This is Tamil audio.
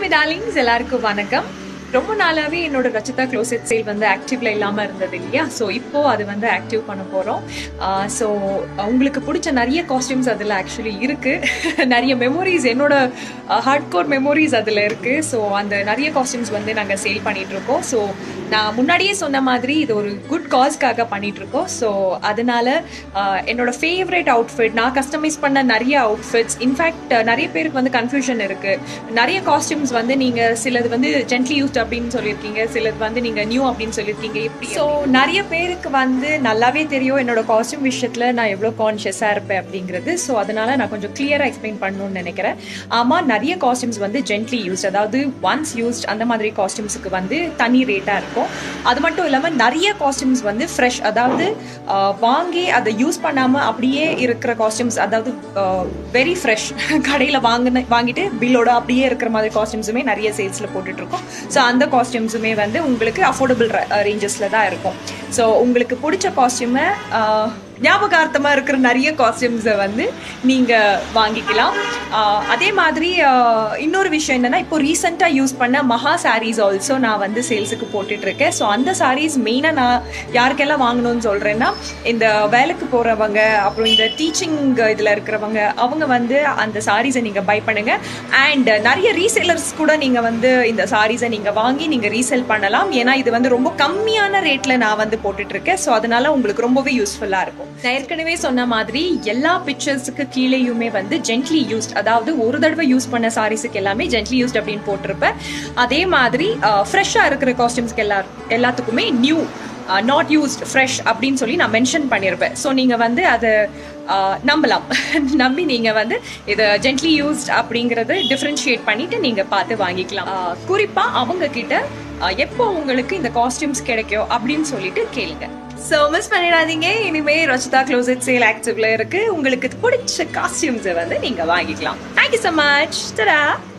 ஹாய் டார்லிங்ஸ் எல்லாருக்கும் வணக்கம் ரொம்ப நாளாவே என்னோட ரச்சிதா க்ளோசெட் சேல் வந்து ஆக்டிவ்ல இல்லாம இருந்தது இல்லையா ஸோ இப்போ அது வந்து ஆக்டிவ் பண்ண போறோம் ஸோ உங்களுக்கு பிடிச்ச நிறைய காஸ்டியூம்ஸ் அதில் ஆக்சுவலி இருக்கு நிறைய மெமோரிஸ் என்னோட ஹார்ட் கோர் மெமோரிஸ் அதில் இருக்கு ஸோ அந்த நிறைய காஸ்டியூம்ஸ் வந்து நாங்கள் சேல் பண்ணிட்டு இருக்கோம் ஸோ நான் முன்னாடியே சொன்ன மாதிரி இது ஒரு குட் காஸ்க்காக பண்ணிட்டு இருக்கோம் ஸோ அதனால ஆஹ், என்னோட ஃபேவரட் அவுட்ஃபிட் நான் கஸ்டமைஸ் பண்ண நிறைய அவுட்ஃபிட்ஸ் இன்ஃபேக்ட் நிறைய பேருக்கு வந்து கன்ஃபியூஷன் இருக்கு நிறைய காஸ்டியூம்ஸ் வந்து நீங்க சிலது வந்து ஜென்ட்லி யூஸ்ட் அப்படின்னு சொல்லியிருக்கீங்க சிலது வந்து நீங்க நியூ அப்படின்னு சொல்லியிருக்கீங்க இப்படி ஸோ நிறைய பேருக்கு வந்து நல்லாவே தெரியும் என்னோட காஸ்டியூம் விஷயத்துல நான் எவ்வளோ கான்ஷியஸா இருப்பேன் அப்படிங்கிறது ஸோ அதனால நான் கொஞ்சம் கிளியரா எக்ஸ்பிளைன் பண்ணணும்னு நினைக்கிறேன் ஆமா நிறைய காஸ்டியூம்ஸ் வந்து ஜென்ட்லி யூஸ்ட் அதாவது ஒன்ஸ் யூஸ்ட் அந்த மாதிரி காஸ்டியூம்ஸுக்கு வந்து தனி ரேட்டா இருக்கும் அது மட்டும் இல்லாம நிறைய காஸ்டியூம்ஸ் வந்து ஃப்ரெஷ் அதாவது ஆஹ், வாங்கி அதை யூஸ் பண்ணாம அப்படியே இருக்கிற காஸ்டியூம்ஸ் அதாவது வெரி ஃப்ரெஷ் கடையில வாங்கின வாங்கிட்டு பில்லோட அப்படியே இருக்கிற மாதிரி காஸ்டியூம்ஸுமே நிறைய சேல்ஸ்ல போட்டுட்டு இருக்கோம் ஸோ அந்த காஸ்டியூம்ஸுமே வந்து உங்களுக்கு அஃபோர்டபுள் ரேஞ்சஸ்ல தான் இருக்கும் ஸோ உங்களுக்கு பிடிச்ச காஸ்டியூமை ஞாபகார்த்தமா இருக்கிற நிறைய காஸ்டியூம்ஸை வந்து நீங்க வாங்கிக்கலாம் ஆஹ் அதே மாதிரி ஆஹ் இன்னொரு விஷயம் என்னன்னா இப்போ ரீசெண்டா யூஸ் பண்ண மகா சாரீஸ் ஆல்சோ நான் வந்து சேல்ஸுக்கு போட்டுட்டு இருக்கேன் ஸோ அந்த சாரீஸ் மெயினா நான் யாருக்கெல்லாம் வாங்கணும்னு சொல்றேன்னா இந்த வேலைக்கு போறவங்க அப்புறம் இந்த டீச்சிங் இதுல இருக்கிறவங்க அவங்க வந்து அந்த சாரீஸை நீங்க பை பண்ணுங்க அண்ட் நிறைய ரீசேலர்ஸ் கூட நீங்க வந்து இந்த சாரீஸை நீங்க வாங்கி நீங்க ரீசேல் பண்ணலாம் ஏன்னா இது வந்து ரொம்ப கம்மியான ரேட்ல நான் வந்து போட்டுட்டு இருக்கேன் ஸோ அதனால உங்களுக்கு ரொம்பவே யூஸ்ஃபுல்லா இருக்கும் நான் ஏற்கனவே சொன்ன மாதிரி எல்லா பிக்சர்ஸுக்கு கீழேயுமே வந்து ஜென்ட்லி யூஸ்ட் அதாவது ஒரு தடவை யூஸ் பண்ண சாரீஸுக்கு எல்லாமே ஜென்ட்லி யூஸ்ட் அப்படின்னு போட்டிருப்பேன் அதே மாதிரி ஃப்ரெஷ்ஷாக இருக்கிற காஸ்டியூம்ஸ்க்கு எல்லா எல்லாத்துக்குமே நியூ நாட் யூஸ்ட் ஃப்ரெஷ் அப்படின்னு சொல்லி நான் மென்ஷன் பண்ணியிருப்பேன் ஸோ நீங்கள் வந்து அதை ஆஹ், நம்பலாம் நம்பி நீங்கள் வந்து இதை ஜென்ட்லி யூஸ்ட் அப்படிங்கிறத டிஃப்ரென்ஷியேட் பண்ணிட்டு நீங்கள் பார்த்து வாங்கிக்கலாம் ஆஹ், குறிப்பா அவங்க கிட்ட ஆஹ், எப்போ உங்களுக்கு இந்த காஸ்டியூம்ஸ் கிடைக்கும் அப்படின்னு சொல்லிட்டு கேளுங்க ஸோ மிஸ் பண்ணிடாதீங்க இனிமே ரச்சிதா க்ளோசெட் சேல் ஆக்டிவ்ல இருக்கு உங்களுக்கு பிடிச்ச காஸ்டியூம்ஸை வந்து நீங்க வாங்கிக்கலாம் தேங்க்யூ ஸோ மச் டடா